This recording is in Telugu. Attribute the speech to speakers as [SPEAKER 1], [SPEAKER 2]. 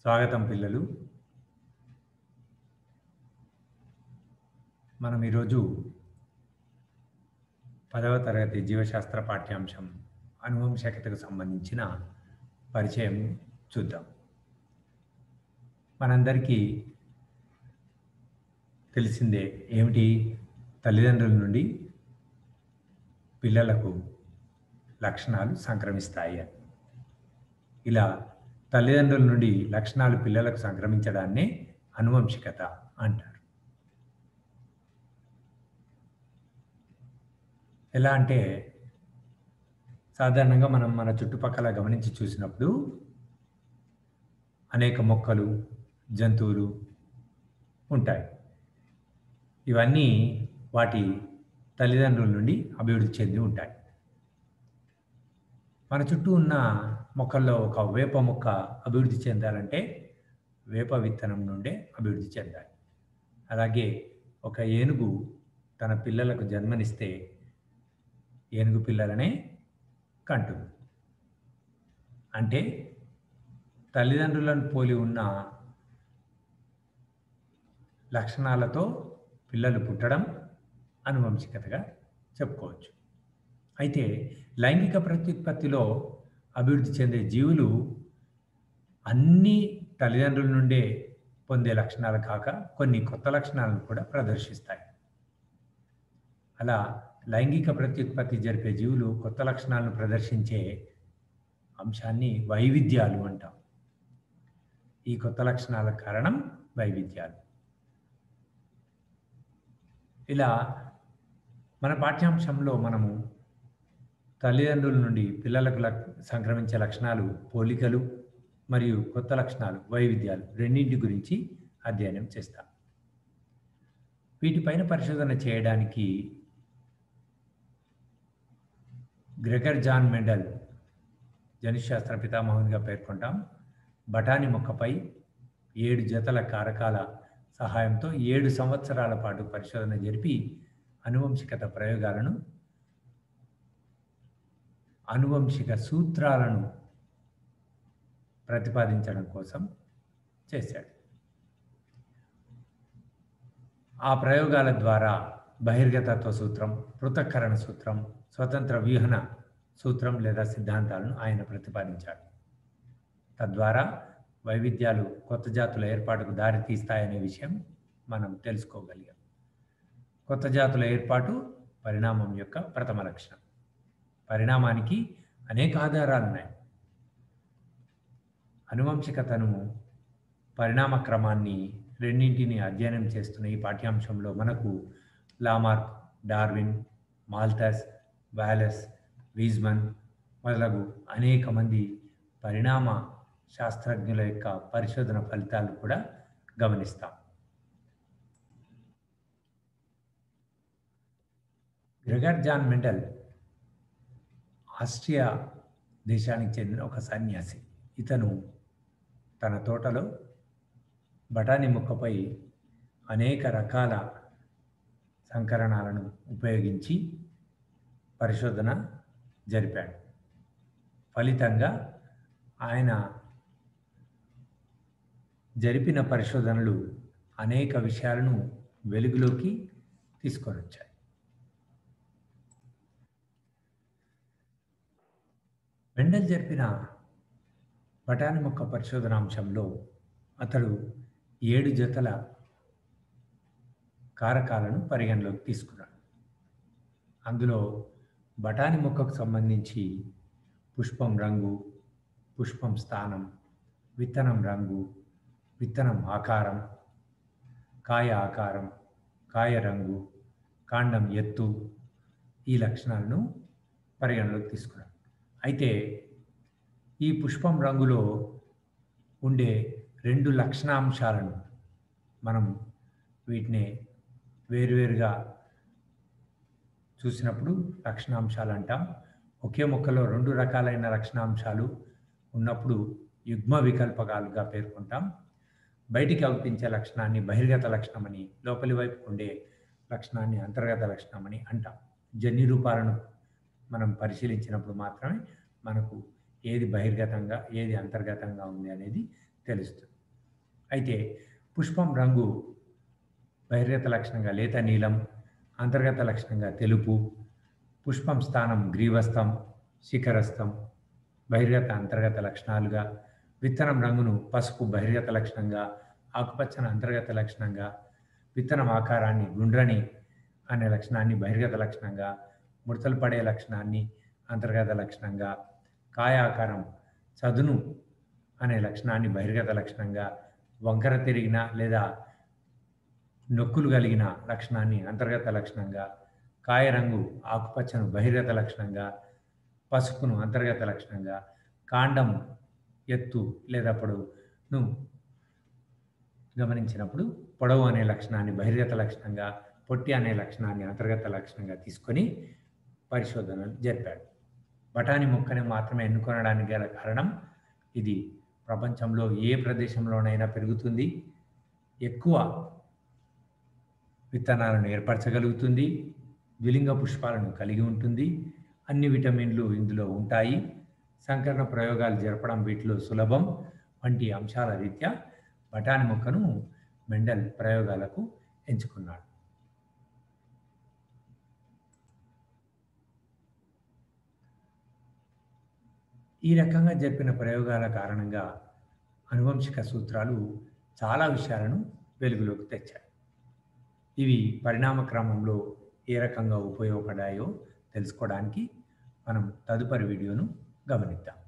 [SPEAKER 1] స్వాగతం పిల్లలు మనం ఈరోజు పదవ తరగతి జీవశాస్త్ర పాఠ్యాంశం అనువంశకతకు సంబంధించిన పరిచయం చూద్దాం మనందరికీ తెలిసిందే ఏమిటి తల్లిదండ్రుల నుండి పిల్లలకు లక్షణాలు సంక్రమిస్తాయి అని ఇలా తల్లిదండ్రుల నుండి లక్షణాలు పిల్లలకు సంక్రమించడాన్నే అనువంశికత అంటారు ఎలా అంటే సాధారణంగా మనం మన చుట్టుపక్కల గమనించి చూసినప్పుడు అనేక మొక్కలు జంతువులు ఉంటాయి ఇవన్నీ వాటి తల్లిదండ్రుల నుండి అభివృద్ధి చెంది ఉంటాయి మన చుట్టూ ఉన్న మొక్కల్లో ఒక వేప మొక్క అభివృద్ధి చెందాలంటే వేప విత్తనం నుండే అభివృద్ధి చెందాలి అలాగే ఒక ఏనుగు తన పిల్లలకు జన్మనిస్తే ఏనుగు పిల్లలనే కంటుంది అంటే తల్లిదండ్రులను పోలి ఉన్న లక్షణాలతో పిల్లలు పుట్టడం అనువంశికతగా చెప్పుకోవచ్చు అయితే లైంగిక ప్రత్యుత్పత్తిలో అభివృద్ధి చెందే జీవులు అన్ని తల్లిదండ్రుల నుండే పొందే లక్షణాలు కాక కొన్ని కొత్త లక్షణాలను కూడా ప్రదర్శిస్తాయి అలా లైంగిక ప్రత్యుత్పత్తి జరిపే జీవులు కొత్త లక్షణాలను ప్రదర్శించే అంశాన్ని వైవిధ్యాలు అంటాం ఈ కొత్త లక్షణాల కారణం వైవిధ్యాలు ఇలా మన పాఠ్యాంశంలో మనము తల్లిదండ్రుల నుండి పిల్లలకు సంక్రమించే లక్షణాలు పోలికలు మరియు కొత్త లక్షణాలు వైవిధ్యాలు రెండింటి గురించి అధ్యయనం చేస్తాం వీటిపైన పరిశోధన చేయడానికి గ్రెగర్ జాన్ మెండల్ జనుశాస్త్ర పితామహునిగా పేర్కొంటాం బఠానీ మొక్కపై ఏడు జతల కారకాల సహాయంతో ఏడు సంవత్సరాల పాటు పరిశోధన జరిపి అనువంశికత ప్రయోగాలను అనువంశిక సూత్రాలను ప్రతిపాదించడం కోసం చేశాడు ఆ ప్రయోగాల ద్వారా బహిర్గతత్వ సూత్రం పృథక్కరణ సూత్రం స్వతంత్ర వ్యూహన సూత్రం లేదా సిద్ధాంతాలను ఆయన ప్రతిపాదించాడు తద్వారా వైవిధ్యాలు కొత్త జాతుల ఏర్పాటుకు దారి తీస్తాయనే విషయం మనం తెలుసుకోగలిగాం కొత్త జాతుల ఏర్పాటు పరిణామం యొక్క ప్రథమ లక్షణం పరిణామానికి అనేక ఆధారాలు ఉన్నాయి అనువంశికతను పరిణామ క్రమాన్ని రెండింటిని అధ్యయనం చేస్తున్న ఈ పాఠ్యాంశంలో మనకు Lamarck Darwin Malthus Wallace Weismann మొదలగు అనేక మంది పరిణామ శాస్త్రజ్ఞుల యొక్క పరిశోధన ఫలితాలు కూడా గమనిస్తాం గ్రెగర్ జాన్ మెండల్ ఆస్ట్రియా దేశానికి చెందిన ఒక సన్యాసి ఇతను తన తోటలో బఠానీ మొక్కపై అనేక రకాల సంకరణాలను ఉపయోగించి పరిశోధన జరిపాడు ఫలితంగా ఆయన జరిపిన పరిశోధనలు అనేక విషయాలను వెలుగులోకి తీసుకొని వచ్చాయి మెండల్ జరిపిన బఠానీ మొక్క పరిశోధనాంశంలో అతడు ఏడు జతల కారకాలను పరిగణలోకి తీసుకున్నాడు అందులో బఠానీ మొక్కకు సంబంధించి పుష్పం రంగు పుష్పం స్థానం విత్తనం రంగు విత్తనం ఆకారం కాయ ఆకారం కాయ రంగు కాండం ఎత్తు ఈ లక్షణాలను పరిగణలోకి తీసుకున్నాడు అయితే ఈ పుష్పం రంగులో ఉండే రెండు లక్షణాంశాలను మనం వీటిని వేరువేరుగా చూసినప్పుడు లక్షణాంశాలు అంటాం ఒకే మొక్కలో రెండు రకాలైన లక్షణాంశాలు ఉన్నప్పుడు యుగ్మ వికల్పకాలుగా పేర్కొంటాం బయటికి అవుపించే లక్షణాన్ని బహిర్గత లక్షణమని లోపలి వైపు ఉండే లక్షణాన్ని అంతర్గత లక్షణమని అంటాం జన్యు రూపాలను మనం పరిశీలించినప్పుడు మాత్రమే మనకు ఏది బహిర్గతంగా ఏది అంతర్గతంగా ఉంది అనేది తెలుస్తుంది అయితే పుష్పం రంగు బహిర్గత లక్షణంగా లేత నీలం అంతర్గత లక్షణంగా తెలుపు పుష్పం స్థానం గ్రీవస్థం శిఖరస్థం బహిర్గత అంతర్గత లక్షణాలుగా విత్తనం రంగును పసుపు బహిర్గత లక్షణంగా ఆకుపచ్చని అంతర్గత లక్షణంగా విత్తనం ఆకారాన్ని గుండ్రని అనే లక్షణాన్ని బహిర్గత లక్షణంగా ముడతలు పడే లక్షణాన్ని అంతర్గత లక్షణంగా కాయ ఆకారం చదును అనే లక్షణాన్ని బహిర్గత లక్షణంగా వంకర తిరిగిన లేదా నొక్కులు కలిగిన లక్షణాన్ని అంతర్గత లక్షణంగా కాయ రంగు ఆకుపచ్చను బహిర్గత లక్షణంగా పసుపును అంతర్గత లక్షణంగా కాండం ఎత్తు లేదా పొడవును గమనించినప్పుడు పొడవు అనే లక్షణాన్ని బహిర్గత లక్షణంగా పొట్టి అనే లక్షణాన్ని అంతర్గత లక్షణంగా తీసుకొని పరిశోధనలు జరిపాడు బఠానీ మొక్కని మాత్రమే ఎన్నుకొనడానికి గల కారణం ఇది ప్రపంచంలో ఏ ప్రదేశంలోనైనా పెరుగుతుంది ఎక్కువ విత్తనాలను ఏర్పరచగలుగుతుంది ద్విలింగ పుష్పాలను కలిగి ఉంటుంది అన్ని విటమిన్లు ఇందులో ఉంటాయి సంకరణ ప్రయోగాలు జరపడం వీటిలో సులభం వంటి అంశాల రీత్యా బఠానీ మొక్కను మెండల్ ప్రయోగాలకు ఎంచుకున్నాడు ఈ రకంగా జరిపిన ప్రయోగాల కారణంగా అనువంశిక సూత్రాలు చాలా విషయాలను వెలుగులోకి తెచ్చాయి ఇవి పరిణామ క్రమంలో ఏ రకంగా ఉపయోగపడాయో తెలుసుకోవడానికి మనం తదుపరి వీడియోను గమనిద్దాం